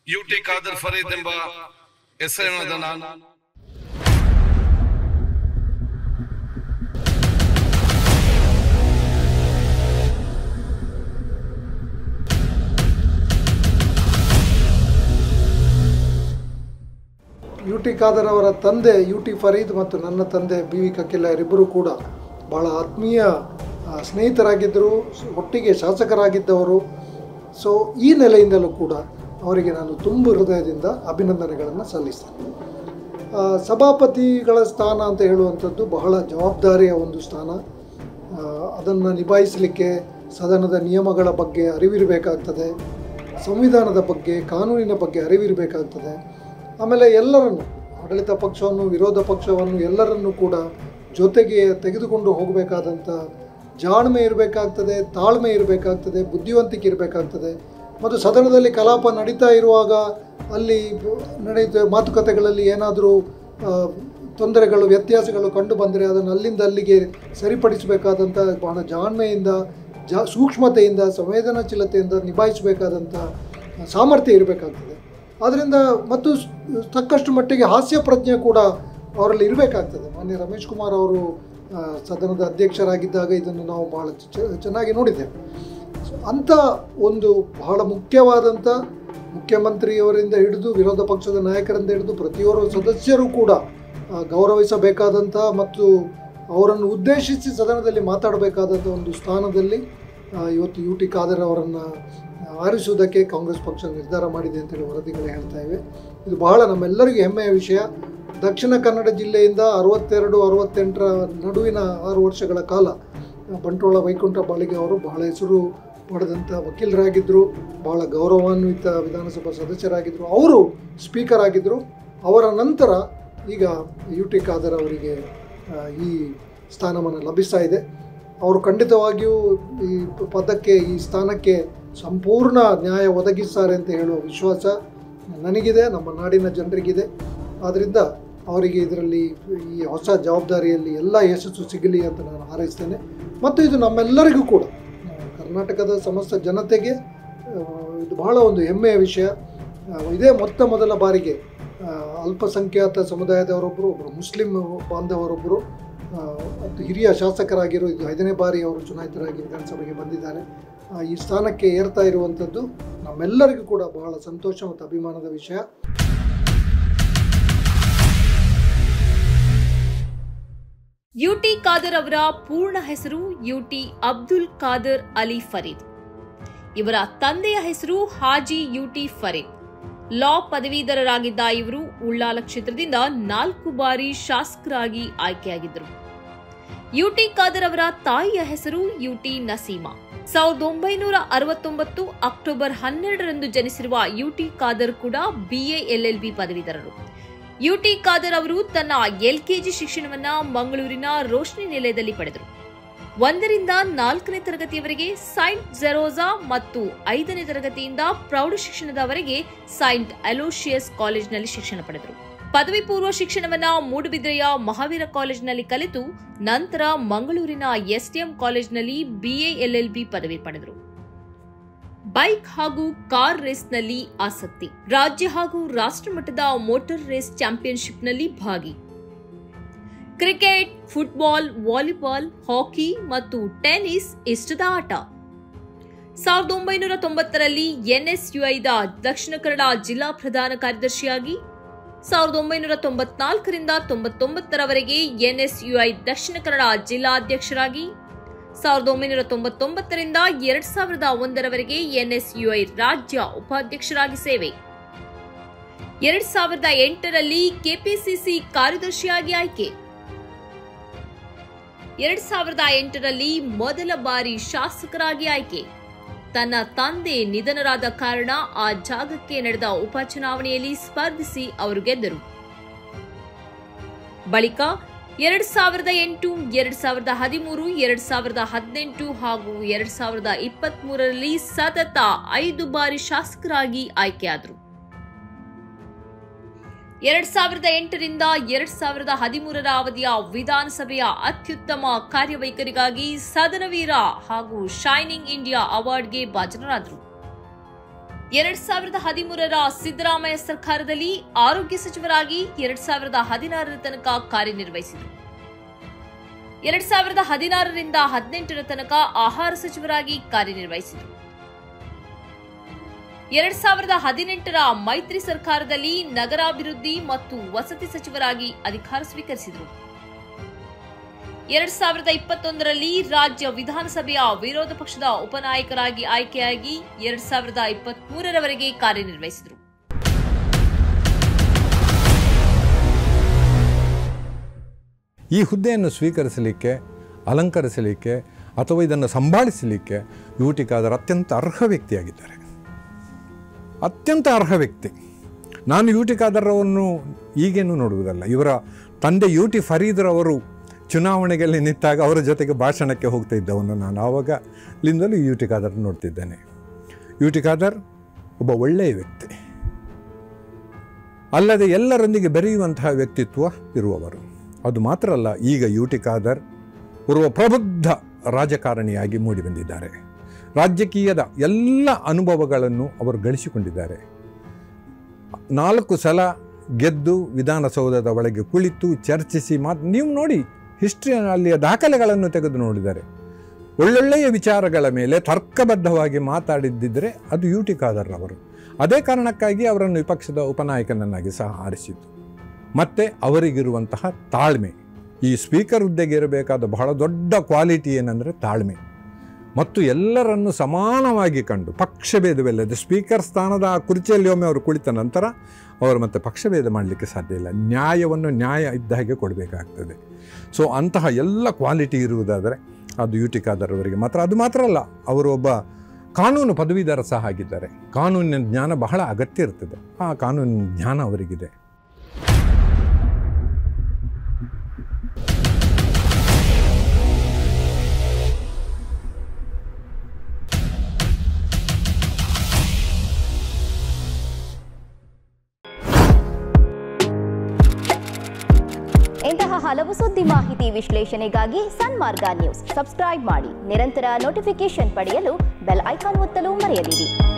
you T Khader Farid ಎಂಬ ಹೆಸರಿನದ ನಾನು you T Khader ಅವರ ತಂದೆ ಯು ಟಿ ಫರೀದ್ ಮತ್ತು ನನ್ನ ತಂದೆ ಬಿ ವಿ ಕಕ್ಕಿಲ್ಲರಿಬ್ಬರು ಕೂಡ ಭಾಳ ಆತ್ಮೀಯ ಆ, ಸ್ನೇಹಿತರಾಗಿದ್ದರು ಸ್- ಒಟ್ಟಿಗೆ ಶಾಸಕರಾಗಿದ್ದವರು ಸೊ ಈ ನೆಲೆಯಿಂದಲೂ ಕೂಡ ಅವರಿಗೆ ನಾನು ತುಂಬ ಹೃದಯದಿಂದ ಅಭಿನಂದನೆಗಳನ್ನು ಸಲ್ಲಿಸ್ತೇನೆ ಆ, ಸಭಾಪತಿಗಳ ಸ್ಥಾನ ಅಂತ ಹೇಳುವಂಥದ್ದು ಬಹಳ ಜವಾಬ್ದಾರಿಯ ಒಂದು ಸ್ಥಾನ ಅದನ್ನು ನಿಭಾಯಿಸಲಿಕ್ಕೆ ಸದನದ ನಿಯಮಗಳ ಬಗ್ಗೆ ಅರಿವಿರಬೇಕಾಗ್ತದೆ ಸಂವಿಧಾನದ ಬಗ್ಗೆ ಕಾನೂನಿನ ಬಗ್ಗೆ ಅರಿವಿರಬೇಕಾಗ್ತದೆ ಆಮೇಲೆ ಎಲ್ಲರನ್ನು ಆಡಳಿತ ಪಕ್ಷವನ್ನು ವಿರೋಧ ಪಕ್ಷವನ್ನು ಎಲ್ಲರನ್ನೂ ಕೂಡ ಜೊತೆಗೆ ತೆಗೆದುಕೊಂಡು ಹೋಗಬೇಕಾದಂಥ ಜಾಣ್ಮೆ ಇರಬೇಕಾಗ್ತದೆ ತಾಳ್ಮೆ ಇರಬೇಕಾಗ್ತದೆ ಬುದ್ಧಿವಂತಿಕೆ ಇರಬೇಕಾಗ್ತದೆ ಮತ್ತು ಸದನದಲ್ಲಿ ಕಲಾಪ ನಡೀತಾ ಇರುವಾಗ ಅಲ್ಲಿ ನಡೆಯುತ್ತ ಮಾತುಕತೆಗಳಲ್ಲಿ ಏನಾದರೂ ತೊಂದರೆಗಳು ವ್ಯತ್ಯಾಸಗಳು ಕಂಡು ಬಂದರೆ ಅದನ್ನು ಅಲ್ಲಿಂದ ಅಲ್ಲಿಗೆ ಸರಿಪಡಿಸಬೇಕಾದಂಥ ಬಹಳ ಜಾಣ್ಮೆಯಿಂದ ಜಾ ಸೂಕ್ಷ್ಮತೆಯಿಂದ ಸಂವೇದನಾಶೀಲತೆಯಿಂದ ನಿಭಾಯಿಸಬೇಕಾದಂಥ ಸಾಮರ್ಥ್ಯ ಇರಬೇಕಾಗ್ತದೆ ಆದ್ದರಿಂದ ಮತ್ತು ಸ್- ತಕ್ಕಷ್ಟು ಮಟ್ಟಿಗೆ ಹಾಸ್ಯ ಪ್ರಜ್ಞೆ ಕೂಡ ಅವರಲ್ಲಿ ಇರಬೇಕಾಗ್ತದೆ ಮಾನ್ಯ ರಮೇಶ್ ಕುಮಾರ್ ಅವರು ಆ, ಸದನದ ಅಧ್ಯಕ್ಷರಾಗಿದ್ದಾಗ ಇದನ್ನು ನಾವು ಭಾಳ ಚ- ಚೆನ್ನಾಗಿ ನೋಡಿದ್ದೇವೆ ಸೊ, ಅಂಥ ಒಂದು ಬಹಳ ಮುಖ್ಯವಾದಂಥ ಮುಖ್ಯಮಂತ್ರಿಯವರಿಂದ ಹಿಡಿದು ವಿರೋಧ ಪಕ್ಷದ ನಾಯಕರಿಂದ ಹಿಡಿದು ಪ್ರತಿಯೊಬ್ಬರು ಸದಸ್ಯರು ಕೂಡ ಆ, ಗೌರವಿಸಬೇಕಾದಂಥ ಮತ್ತು ಅವರನ್ನು ಉದ್ದೇಶಿಸಿ ಸದನದಲ್ಲಿ ಮಾತಾಡಬೇಕಾದಂಥ ಒಂದು ಸ್ಥಾನದಲ್ಲಿ ಆ, ಇವತ್ತು ಯು ಟಿ ಖಾದರ್ ಅವರನ್ನು ಆರಿಸುವುದಕ್ಕೆ ಕಾಂಗ್ರೆಸ್ ಪಕ್ಷ ನಿರ್ಧಾರ ಮಾಡಿದೆ ಅಂತೇಳಿ ವರದಿಗಳು ಹೇಳ್ತಾ ಇವೆ ಇದು ಬಹಳ ನಮ್ಮೆಲ್ಲರಿಗೂ ಹೆಮ್ಮೆಯ ವಿಷಯ ದಕ್ಷಿಣ ಕನ್ನಡ ಜಿಲ್ಲೆಯಿಂದ ಅರವತ್ತೆರಡು ಅರವತ್ತೆಂಟರ ನಡುವಿನ ಆರು ವರ್ಷಗಳ ಕಾಲ ಬಂಟ್ವಾಳ ವೈಕುಂಠ ಬಾಳಿಗೆ ಅವರು ಬಹಳ ಹೆಸರು ಪಡೆದಂಥ ವಕೀಲರಾಗಿದ್ದರು ಬಹಳ ಗೌರವಾನ್ವಿತ ವಿಧಾನಸಭಾ ಸದಸ್ಯರಾಗಿದ್ದರು ಅವರು ಸ್ಪೀಕರ್ ಆಗಿದ್ದರು ಅವರ ನಂತರ ಈಗ ಯು ಟಿ ಖಾದರ್ ಅವರಿಗೆ ಆ, ಈ ಸ್ಥಾನಮಾನ ಲಭಿಸ್ತಾ ಇದೆ ಅವರು ಖಂಡಿತವಾಗಿಯೂ ಈ ಪದಕ್ಕೆ ಈ ಸ್ಥಾನಕ್ಕೆ ಸಂಪೂರ್ಣ ನ್ಯಾಯ ಒದಗಿಸ್ತಾರೆ ಅಂತ ಹೇಳುವ ವಿಶ್ವಾಸ ನನಗಿದೆ ನಮ್ಮ ನಾಡಿನ ಜನರಿಗಿದೆ ಆದ್ದರಿಂದ ಅವರಿಗೆ ಇದರಲ್ಲಿ ಈ ಹೊಸ ಜವಾಬ್ದಾರಿಯಲ್ಲಿ ಎಲ್ಲ ಯಶಸ್ಸು ಸಿಗಲಿ ಅಂತ ನಾನು ಹಾರೈಸ್ತೇನೆ ಮತ್ತು ಇದು ನಮ್ಮೆಲ್ಲರಿಗೂ ಕೂಡ ಆ, ಕರ್ನಾಟಕದ ಸಮಸ್ತ ಜನತೆಗೆ ಆ, ಇದು ಬಹಳ ಒಂದು ಹೆಮ್ಮೆಯ ವಿಷಯ ಆ, ಇದೇ ಮೊತ್ತ ಮೊದಲ ಬಾರಿಗೆ ಆ, ಅಲ್ಪಸಂಖ್ಯಾತ ಸಮುದಾಯದವರೊಬ್ಬರು ಒಬ್ಬರು ಮುಸ್ಲಿಂ ಬಾಂಧವರೊಬ್ಬರು ಆ, ಮತ್ತು ಹಿರಿಯ ಶಾಸಕರಾಗಿರೋ ಇದು ಐದನೇ ಬಾರಿ ಅವರು ಚುನಾಯಿತರಾಗಿ ವಿಧಾನಸಭೆಗೆ ಬಂದಿದ್ದಾರೆ ಆ, ಈ ಸ್ಥಾನಕ್ಕೆ ಏರ್ತಾ ಇರುವಂಥದ್ದು ನಮ್ಮೆಲ್ಲರಿಗೂ ಕೂಡ ಬಹಳ ಸಂತೋಷ ಮತ್ತು ಅಭಿಮಾನದ ವಿಷಯ ಯುಟಿ ಖಾದರ್ ಅವರ ಪೂರ್ಣ ಹೆಸರು ಯುಟಿ ಅಬ್ದುಲ್ ಖಾದರ್ ಅಲಿ ಫರೀದ್ ಇವರ ತಂದೆಯ ಹೆಸರು ಹಾಜಿ ಯುಟಿ ಫರೀದ್ ಲಾ ಪದವೀಧರರಾಗಿದ್ದ ಇವರು ಉಳ್ಳಾಲ ಕ್ಷೇತ್ರದಿಂದ ನಾಲ್ಕು ಬಾರಿ ಶಾಸಕರಾಗಿ ಆಯ್ಕೆಯಾಗಿದ್ದರು ಯುಟಿ ಖಾದರ್ ಅವರ ತಾಯಿಯ ಹೆಸರು ಯುಟಿ ನಸೀಮಾ ಸಾವಿರದ ಒಂಬೈನೂರ ಅರವತ್ತೊಂಬತ್ತು ಅಕ್ಟೋಬರ್ ಹನ್ನೆರಡರಂದು ಜನಿಸಿರುವ ಯುಟಿ ಖಾದರ್ ಕೂಡ ಬಿಎ ಎಲ್ಎಲ್ಬಿ ಪದವೀಧರರು ಯುಟಿ ಖಾದರ್ ಅವರು ತನ್ನ ಎಲ್ಕೆಜಿ ಶಿಕ್ಷಣವನ್ನ ಮಂಗಳೂರಿನ ರೋಶ್ನಿ ನಿಲಯದಲ್ಲಿ ಪಡೆದರು ಒಂದರಿಂದ ನಾಲ್ಕನೇ ತರಗತಿಯವರೆಗೆ ಸೈಂಟ್ ಜೆರೋಜಾ ಮತ್ತು ಐದನೇ ತರಗತಿಯಿಂದ ಪ್ರೌಢ ಶಿಕ್ಷಣದವರೆಗೆ ಸೈಂಟ್ ಅಲೋಶಿಯಸ್ ಕಾಲೇಜಿನಲ್ಲಿ ಶಿಕ್ಷಣ ಪಡೆದರು ಪದವಿ ಪೂರ್ವ ಶಿಕ್ಷಣವನ್ನ ಮೂಡುಬಿದ್ರೆಯ ಮಹಾವೀರ ಕಾಲೇಜಿನಲ್ಲಿ ಕಲಿತು ನಂತರ ಮಂಗಳೂರಿನ ಎಸ್ಟಿಎಂ ಕಾಲೇಜಿನಲ್ಲಿ ಬಿಎ ಎಲ್ಎಲ್ಬಿ ಪದವಿ ಪಡೆದರು ಬೈಕ್ ಹಾಗೂ ಕಾರ್ ರೇಸ್ನಲ್ಲಿ ಆಸಕ್ತಿ ರಾಜ್ಯ ಹಾಗೂ ರಾಷ್ಟ್ರಮಟ್ಟದ ಮೋಟಾರ್ ರೇಸ್ ಚಾಂಪಿಯನ್ಶಿಪ್ನಲ್ಲಿ ಭಾಗಿ ಕ್ರಿಕೆಟ್ ಫುಟ್ಬಾಲ್ ವಾಲಿಬಾಲ್ ಹಾಕಿ ಮತ್ತು ಟೆನ್ನಿಸ್ ಇಷ್ಟದ ಆಟ ಸಾವಿರದ ಒಂಬೈನೂರ ತೊಂಬತ್ತರಲ್ಲಿ ಎನ್ಎಸ್ಯುಐದ ದಕ್ಷಿಣ ಕನ್ನಡ ಜಿಲ್ಲಾ ಪ್ರಧಾನ ಕಾರ್ಯದರ್ಶಿಯಾಗಿ ಸಾವಿರದ ಒಂಬೈನೂರ ತೊಂಬತ್ನಾಲ್ಕರಿಂದ ತೊಂಬತ್ತೊಂಬತ್ತರವರೆಗೆ ಎನ್ಎಸ್ಯುಐ ದಕ್ಷಿಣ ಕನ್ನಡ ಜಿಲ್ಲಾಧ್ಯಕ್ಷರಾಗಿ ಸಾವಿರದ ಒಂಬೈನೂರ ತೊಂಬತ್ತೊಂಬತ್ತರಿಂದ ಎರಡ್ ಸಾವಿರದ ಒಂದರವರೆಗೆ ಎನ್ಎಸ್ಯುಐ ರಾಜ್ಯ ಉಪಾಧ್ಯಕ್ಷರಾಗಿ ಸೇವೆ ಎರಡ್ ಸಾವಿರದ ಎಂಟರಲ್ಲಿ ಕೆಪಿಸಿಸಿ ಕಾರ್ಯದರ್ಶಿಯಾಗಿ ಆಯ್ಕೆ ಎರಡ್ ಸಾವಿರದ ಎಂಟರಲ್ಲಿ ಮೊದಲ ಬಾರಿ ಶಾಸಕರಾಗಿ ಆಯ್ಕೆ ತನ್ನ ತಂದೆ ನಿಧನರಾದ ಕಾರಣ ಆ ಜಾಗಕ್ಕೆ ನಡೆದ ಉಪಚುನಾವಣೆಯಲ್ಲಿ ಸ್ಪರ್ಧಿಸಿ ಅವರು ಗೆದ್ದರು ಬಳಿಕ ಎರಡ್ ಸಾವಿರದ ಎಂಟು ಎರಡ್ ಸಾವಿರದ ಹದಿಮೂರು ಎರಡ್ ಸಾವಿರದ ಹದಿನೆಂಟು ಹಾಗೂ ಎರಡ್ ಸಾವಿರದ ಇಪ್ಪತ್ತ್ ಮೂರರಲ್ಲಿ ಸತತ ಐದು ಬಾರಿ ಶಾಸಕರಾಗಿ ಆಯ್ಕೆಯಾದರು ಎರಡ್ ಸಾವಿರದ ಎಂಟರಿಂದ ಎರಡ್ ಸಾವಿರದ ಹದಿಮೂರರ ಅವಧಿಯ ವಿಧಾನಸಭೆಯ ಅತ್ಯುತ್ತಮ ಕಾರ್ಯವೈಖರಿಗಾಗಿ ಸದನವೀರ ಹಾಗೂ ಶೈನಿಂಗ್ ಇಂಡಿಯಾ ಅವಾರ್ಡ್ಗೆ ಭಾಜನರಾದರು ಎರಡ್ ಸಾವಿರದ ಹದಿಮೂರರ ಸಿದ್ದರಾಮಯ್ಯ ಸರ್ಕಾರದಲ್ಲಿ ಆರೋಗ್ಯ ಸಚಿವರಾಗಿ ಎರಡ್ ಸಾವಿರದ ಹದಿನಾರರ ತನಕ ಕಾರ್ಯನಿರ್ವಹಿಸಿದರು ಎರಡ್ ಸಾವಿರದ ಹದಿನಾರರಿಂದ ಹದಿನೆಂಟರ ತನಕ ಆಹಾರ ಸಚಿವರಾಗಿ ಕಾರ್ಯನಿರ್ವಹಿಸಿದರು ಎರಡ್ ಸಾವಿರದ ಹದಿನೆಂಟರ ಮೈತ್ರಿ ಸರ್ಕಾರದಲ್ಲಿ ನಗರಾಭಿವೃದ್ಧಿ ಮತ್ತು ವಸತಿ ಸಚಿವರಾಗಿ ಅಧಿಕಾರ ಸ್ವೀಕರಿಸಿದರು ಎರಡ್ ಸಾವಿರದ ಇಪ್ಪತ್ತೊಂದರಲ್ಲಿ ರಾಜ್ಯ ವಿಧಾನಸಭೆಯ ವಿರೋಧ ಪಕ್ಷದ ಉಪನಾಯಕರಾಗಿ ಆಯ್ಕೆಯಾಗಿ ಎರಡ್ ಸಾವಿರದ ಇಪ್ಪತ್ಮೂರರವರೆಗೆ ಕಾರ್ಯನಿರ್ವಹಿಸಿದರು ಈ ಹುದ್ದೆಯನ್ನು ಸ್ವೀಕರಿಸಲಿಕ್ಕೆ ಅಲಂಕರಿಸಲಿಕ್ಕೆ ಅಥವಾ ಇದನ್ನು ಸಂಭಾಳಿಸಲಿಕ್ಕೆ ಯು ಟಿ ಖಾದರ್ ಅತ್ಯಂತ ಅರ್ಹ ವ್ಯಕ್ತಿಯಾಗಿದ್ದಾರೆ ಅತ್ಯಂತ ಅರ್ಹ ವ್ಯಕ್ತಿ ನಾನು ಯು ಟಿ ಖಾದರ್ರವನ್ನು ಈಗೇನು ನೋಡುವುದಲ್ಲ ಇವರ ತಂದೆ ಯು ಟಿ ಫರೀದ್ರವರು ಚುನಾವಣೆಯಲ್ಲಿ ನಿಂತಾಗ ಅವರ ಜೊತೆಗೆ ಭಾಷಣಕ್ಕೆ ಹೋಗ್ತಾ ಇದ್ದವನು ನಾನು ಆವಾಗಲಿಂದಲೂ ಯು ಟಿ ಖಾದರ್ ನೋಡ್ತಿದ್ದೇನೆ ಯು ಟಿ ಖಾದರ್ ಒಬ್ಬ ಒಳ್ಳೆಯ ವ್ಯಕ್ತಿ ಅಲ್ಲದೆ ಎಲ್ಲರೊಂದಿಗೆ ಬೆರೆಯುವಂತಹ ವ್ಯಕ್ತಿತ್ವ ಇರುವವರು ಅದು ಮಾತ್ರ ಅಲ್ಲ ಈಗ ಯು ಟಿ ಖಾದರ್ ಓರ್ವ ಪ್ರಬುದ್ಧ ರಾಜಕಾರಣಿಯಾಗಿ ಮೂಡಿಬಂದಿದ್ದಾರೆ ರಾಜಕೀಯದ ಎಲ್ಲ ಅನುಭವಗಳನ್ನು ಅವರು ಗಳಿಸಿಕೊಂಡಿದ್ದಾರೆ ನಾಲ್ಕು ಸಲ ಗೆದ್ದು ವಿಧಾನಸೌಧದ ಒಳಗೆ ಕುಳಿತು ಚರ್ಚಿಸಿ ಮಾತು ನೀವು ನೋಡಿ ಹಿಸ್ಟ್ರಿಯಲ್ಲಿಯ ದಾಖಲೆಗಳನ್ನು ತೆಗೆದು ನೋಡಿದ್ದಾರೆ ಒಳ್ಳೊಳ್ಳೆಯ ವಿಚಾರಗಳ ಮೇಲೆ ತರ್ಕಬದ್ಧವಾಗಿ ಮಾತಾಡಿದ್ದಿದ್ದರೆ ಅದು ಯು ಟಿ ಖಾದರ್ ಅವರು ಅದೇ ಕಾರಣಕ್ಕಾಗಿ ಅವರನ್ನು ವಿಪಕ್ಷದ ಉಪನಾಯಕನನ್ನಾಗಿ ಸಹ ಆರಿಸಿತು ಮತ್ತು ಅವರಿಗಿರುವಂತಹ ತಾಳ್ಮೆ ಈ ಸ್ಪೀಕರ್ ಹುದ್ದೆಗೆ ಇರಬೇಕಾದ ಬಹಳ ದೊಡ್ಡ ಕ್ವಾಲಿಟಿ ಏನಂದರೆ ತಾಳ್ಮೆ ಮತ್ತು ಎಲ್ಲರನ್ನು ಸಮಾನವಾಗಿ ಕಂಡು ಪಕ್ಷಭೇದವಿಲ್ಲದೆ ಸ್ಪೀಕರ್ ಸ್ಥಾನದ ಆ ಕುರ್ಚಿಯಲ್ಲಿ ಒಮ್ಮೆ ಅವರು ಕುಳಿತ ನಂತರ ಅವರು ಮತ್ತೆ ಪಕ್ಷಭೇದ ಮಾಡಲಿಕ್ಕೆ ಸಾಧ್ಯ ಇಲ್ಲ ನ್ಯಾಯವನ್ನು ನ್ಯಾಯ ಇದ್ದ ಹಾಗೆ ಕೊಡಬೇಕಾಗ್ತದೆ ಸೊ ಅಂತಹ ಎಲ್ಲ ಕ್ವಾಲಿಟಿ ಇರುವುದಾದರೆ ಅದು ಯು ಟಿ ಖಾದರ್ ಅವರಿಗೆ ಮಾತ್ರ ಅದು ಮಾತ್ರ ಅಲ್ಲ ಅವರು ಒಬ್ಬ ಕಾನೂನು ಪದವೀಧರ ಸಹ ಆಗಿದ್ದಾರೆ ಕಾನೂನಿನ ಜ್ಞಾನ ಬಹಳ ಅಗತ್ಯ ಇರ್ತದೆ ಆ ಕಾನೂನಿನ ಜ್ಞಾನ ಅವರಿಗಿದೆ ಇಂತಹ ಹಲವು ಸುದ್ದಿ ಮಾಹಿತಿ ವಿಶ್ಲೇಷಣೆಗಾಗಿ ಸನ್ಮಾರ್ಗ ನ್ಯೂಸ್ ಸಬ್ಸ್ಕ್ರೈಬ್ ಮಾಡಿ ನಿರಂತರ ನೋಟಿಫಿಕೇಶನ್ ಪಡೆಯಲು ಬೆಲ್ ಐಕಾನ್ ಒತ್ತಲು ಮರೆಯದಿರಿ